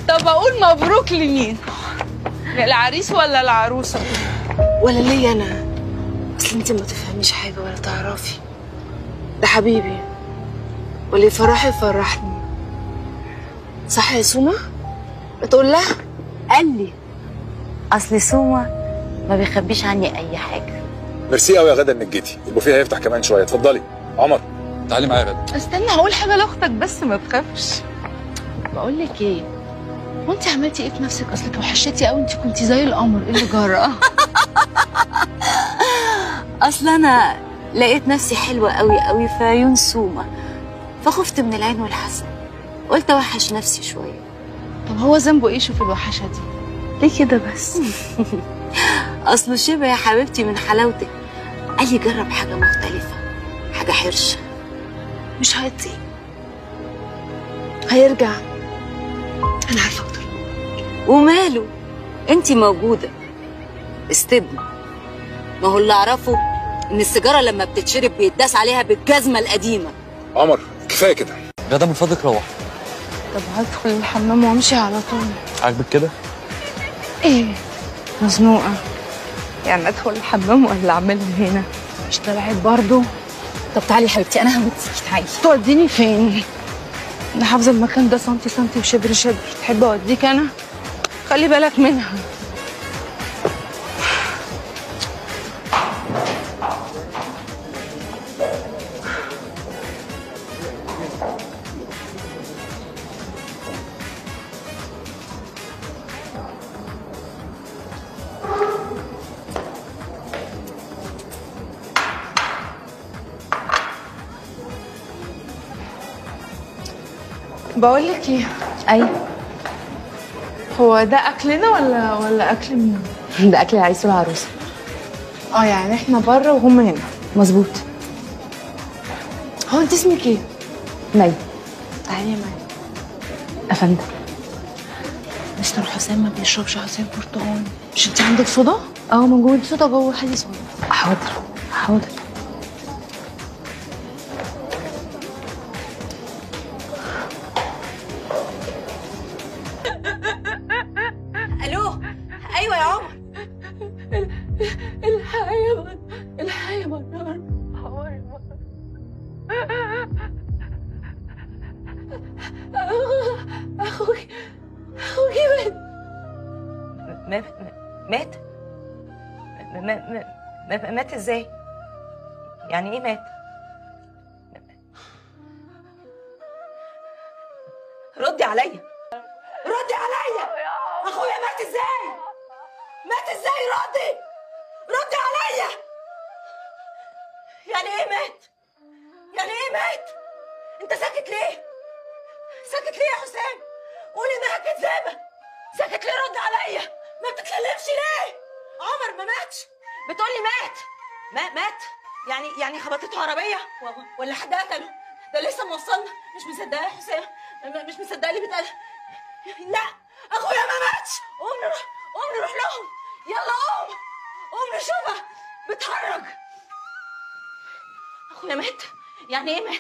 طب اقول مبروك لمين العريس ولا العروسه ولا ليا انا اصل انت ما تفهميش حاجه ولا تعرفي ده حبيبي واللي يفرحي يفرحني صح يا سوما بتقول لها قال لي اصل سوما ما بيخبيش عني اي حاجه ميرسي قوي يا غدا انك جيتي البوفيه هيفتح كمان شويه اتفضلي عمر تعالي معايا يا غدا استنى هقول حاجه لاختك بس ما تخافش بقول لك ايه هو انت عملتي ايه في نفسك اصلك وحشتي قوي انت كنتي زي القمر ايه اللي جرى اصل انا لقيت نفسي حلوه قوي قوي في عيون سوما فخفت من العين والحسد قلت اوحش نفسي شويه طب هو ذنبه ايه شوف الوحشه دي ليه كده بس اصله شبه يا حبيبتي من حلاوتك قال لي جرب حاجه مختلفه حاجه حرشه مش هيطيق هيرجع انا عارفه اكتر وماله انتي موجوده استبني ما هو اللي اعرفه ان السيجاره لما بتتشرب بيتداس عليها بالجزمه القديمه عمر كفايه كده غدا من فضلك روح طب هدخل الحمام وامشي على طول عاجبك كده ايه مزنوقه يعني ادخل الحمام ولا اعملها هنا مش ده العيب برضه طب تعالي يا حبيبتي انا هموتك تعالي توديني فين انا حافظه المكان ده سنتي سنتي وشبر شبر تحب اوديك انا خلي بالك منها بقول لك ايه ايوه هو ده اكلنا ولا ولا اكل مين ده اكل العريس والعروسه اه يعني احنا بره وهم هنا مظبوط هو انت اسمك ايه مي تعالي معايا افندم مستر حسام ما بيشربش عصير برتقال مش انت عندك صودا اه موجود صودا جوه حدي صودا حاضر حاضر الو ايوه يا عمر الحقيقة الحقيقة منار اخوك اخوك مات مات مات مات مات ازاي يعني ايه مات ردي عليا ردي عليا اخويا مات ازاي مات ازاي ردي ردي عليا يعني ايه مات يعني ايه مات انت ساكت ليه ساكت ليه يا حسام قولي انها كذابه ساكت ليه رد عليا ما بتتكلمش ليه عمر ما ماتش بتقولي مات ما مات يعني يعني خبطته عربيه و- ولا حد قتله ده لسه موصلنا مش مصدقه يا حسام م- مش مصدقه اللي بيتقال لا اخويا ما ماتش قوم نروح قوم نروح لهم يلا قوم قوم نشوفها بتهرج اخويا مات يعني ايه مات